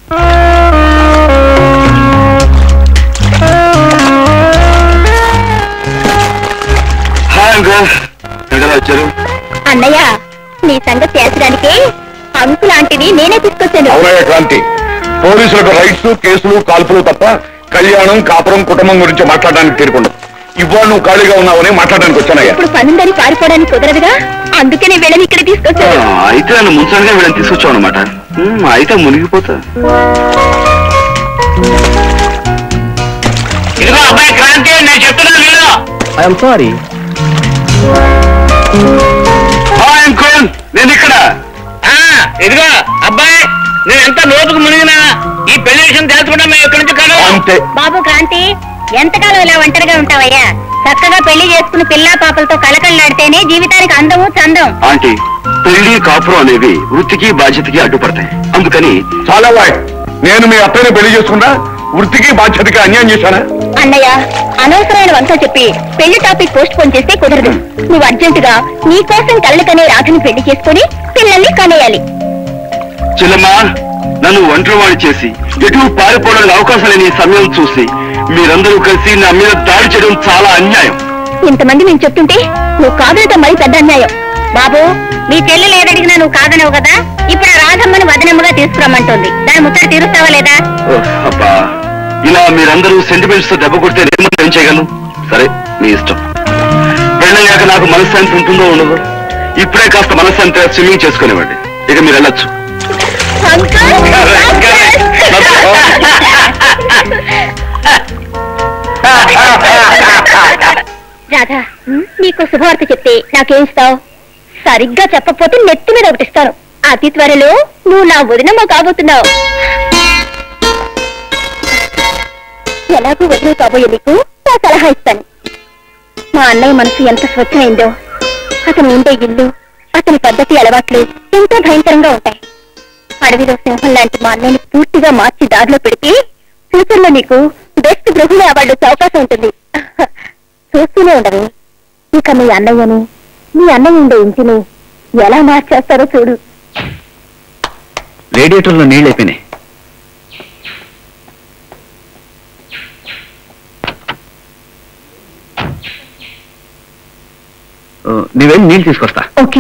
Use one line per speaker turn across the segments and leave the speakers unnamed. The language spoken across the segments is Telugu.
హాయ్ అంకుల్ ఎక్కడ వచ్చారు
అన్నయ్య నీ సంగతి తేల్చడానికి అంకు లాంటివి నేనే తీసుకొచ్చాను
అవునయ్య క్రాంతి పోలీసులకు రైట్స్ కేసులు కాల్పులు తప్ప కళ్యాణం కాపురం కుటుంబం గురించి మాట్లాడడానికి తీరుకుండదు ఇవాళ నువ్వు ఖాళీగా ఉన్నావని మాట్లాడడానికి వచ్చానయ్యా
ఇప్పుడు పనుందని పారిపోవడానికి కుదరదుగా అందుకే నేను వీళ్ళని ఇక్కడ తీసుకొచ్చాను
అయితే నన్ను ముంచడానికి వీళ్ళని తీసుకొచ్చావు అనమాట అయితే మునిగిపోతా ఇదిగో అబ్బాయి క్రాంతి నేను చెప్తున్నాను వీళ్ళు
ఐఎమ్ సారీ
హాయ్ అంకుల్ నేను ఇక్కడ
ఇదిగో అబ్బాయి నేను ఎంత లోతుకు మునిగినా ఈ పెళ్లి విషయం తెలుసుకుంటా మేము ఇక్కడి నుంచి కాదు
అంతే
బాబు క్రాంతి ఎంతకాలం ఇలా ఒంటరిగా ఉంటావయ్యా చక్కగా పెళ్లి చేసుకుని పిల్లా పాపలతో కలకళ్ళాడితేనే జీవితానికి అందము చందం
ఆంటీ పెళ్లి కాపురం అనేవి వృత్తికి బాధ్యతకి అడ్డుపడతాయి అందుకని చాలా వాయ్ నేను మీ అత్తయ్యని పెళ్లి చేసుకున్నా వృత్తికి బాధ్యతకి అన్యాయం చేశానా
అన్నయ్య అనవసరమైన వంక చెప్పి పెళ్లి టాపిక్ పోస్ట్ పోన్ చేస్తే కుదరదు నువ్వు అర్జెంటుగా నీ కోసం కళ్ళకనే రాధని పెళ్లి చేసుకుని పిల్లల్ని కనేయాలి
చెల్లమ్మా నన్ను ఒంటరివాణి చేసి ఎటు పారిపోవడానికి అవకాశం లేని ఈ సమయం చూసి మీరందరూ కలిసి నా మీద దాడి చేయడం చాలా అన్యాయం
ఇంతమంది నేను చెప్తుంటే నువ్వు కాదనటం మరి పెద్ద అన్యాయం బాబు మీ చెల్లెలు ఏదడిగినా నువ్వు కాదనవు కదా ఇప్పుడు ఆ రాధమ్మని వదనమ్మగా తీసుకురమ్మంటుంది దాని ముచ్చట తీరుస్తావా లేదా
ఓహ్, అబ్బా ఇలా మీరందరూ సెంటిమెంట్స్ తో దెబ్బ కొడితే నేను మాత్రం ఏం చేయగలను సరే మీ ఇష్టం పెళ్ళయ్యాక నాకు మనశ్శాంతి ఉంటుందో ఉండదు ఇప్పుడే కాస్త మనశ్శాంతి స్విమ్మింగ్ చేసుకునేవ్వండి ఇక మీరు వెళ్ళొచ్చు
రాధా నీకు శుభవార్త చెప్తే నాకేం ఇస్తావు సరిగ్గా చెప్పకపోతే నెత్తి మీద ఒకటిస్తాను అతి త్వరలో నువ్వు నా వదినమ్మ కాబోతున్నావు ఎలాగూ వదిన కాబోయే నీకు నా సలహా ఇస్తాను మా అన్నయ్య మనసు ఎంత స్వచ్ఛమైందో అతను ఉండే ఇల్లు అతని పద్ధతి అలవాట్లు ఎంతో భయంకరంగా ఉంటాయి అడవిలో సింహం లాంటి మా అన్నయ్యని పూర్తిగా మార్చి దారిలో పెడితే ఫ్యూచర్ లో నీకు బెస్ట్ గృహిణి అవార్డు వచ్చే అవకాశం ఉంటుంది చూస్తూనే ఉండవు ఇక మీ అన్నయ్యని మీ అన్నయ్య ఉండే ఇంటిని ఎలా మార్చేస్తారో చూడు
రేడియేటర్లో నీళ్ళు అయిపోయినాయి నువ్వేం నీళ్ళు తీసుకొస్తా
ఓకే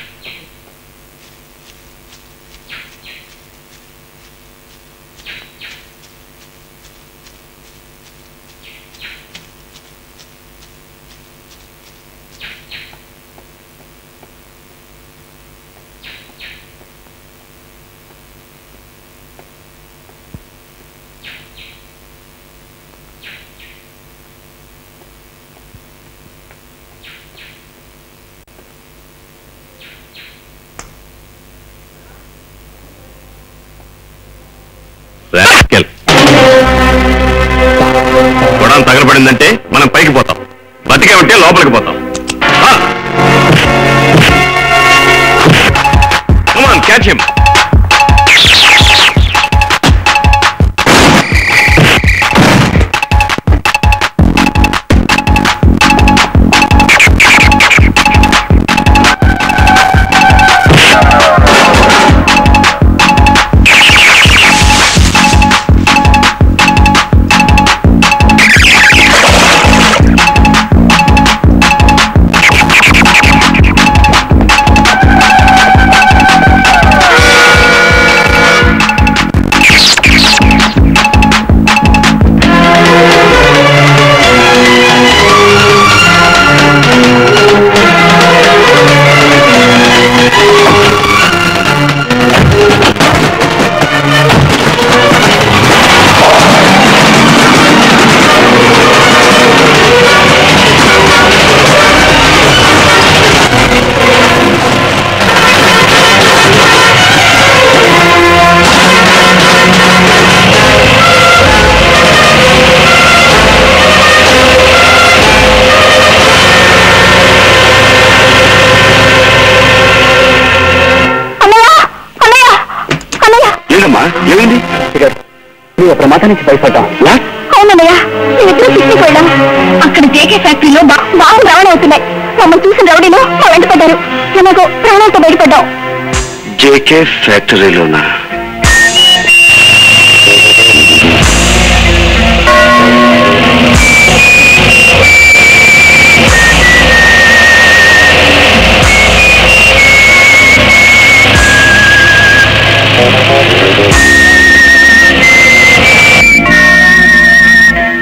రాస్కెల్. గొడవ తగలబడిందంటే మనం పైకి పోతాం బతికే ఉంటే లోపలికి పోతాం క్యాచ్ హిమ్
అన్నయ్య అన్నయ్య అన్నయ్య
ఏంటమ్మా ఏమైంది నువ్వు ప్రమాదానికి భయపడ్డావు
అవునన్నయ్య మేమిద్దరం పిక్నిక్ వెళ్ళాం అక్కడ జేకే ఫ్యాక్టరీలో బా- బాగా రవాణా అవుతున్నాయి మమ్మల్ని చూసిన రౌడీలు మా వెంట పడ్డారు ఎలాగో ప్రాణాలతో బయటపడ్డాం
జేకే ఫ్యాక్టరీలోనా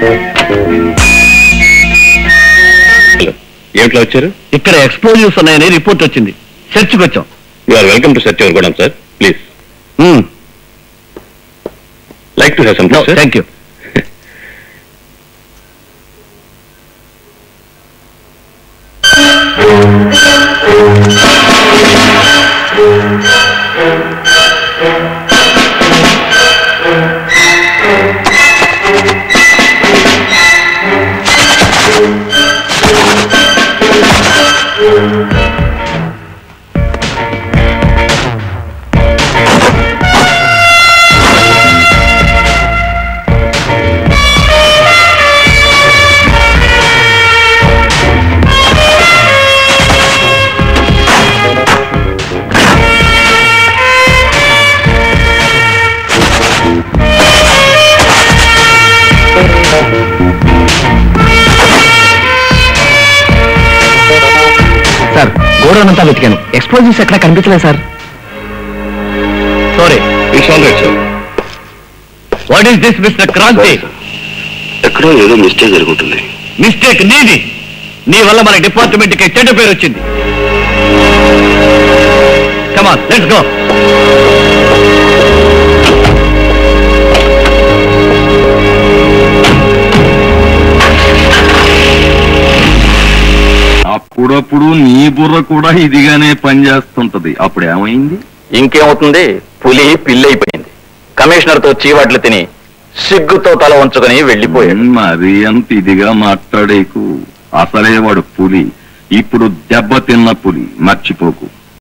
ఏమిట్లో వచ్చారు
ఇక్కడ ఎక్స్ప్లోజివ్స్ ఉన్నాయని రిపోర్ట్ వచ్చింది చర్చ్కి వచ్చాం
you are welcome to Satya వర్గడం sir please like to have some
thank you sir గోడౌనంతా వెతికాను ఎక్స్ప్లోజివ్స్ ఎక్కడ కనిపించలేదు sir sorry
it's all right sir
what is this mister Kranthi
ఎక్కడో ఏదో మిస్టేక్ జరుగుతుంది
మిస్టేక్ నీది నీ వల్ల మన డిపార్ట్మెంట్ కి చెడ్డ పేరు వచ్చింది కమాన్ లెట్స్ గో
అప్పుడప్పుడు నీ బుర్ర కూడా ఇదిగానే పనిచేస్తుంటది అప్పుడు ఏమైంది
ఇంకేమవుతుంది పులి పిల్లైపోయింది కమిషనర్ తో చీవాట్లు తిని సిగ్గుతో తల ఉంచుకొని వెళ్ళిపోయాడు
మరి అంత ఇదిగా మాట్లాడేకు అసలే వాడు పులి ఇప్పుడు దెబ్బ తిన్న పులి మర్చిపోకు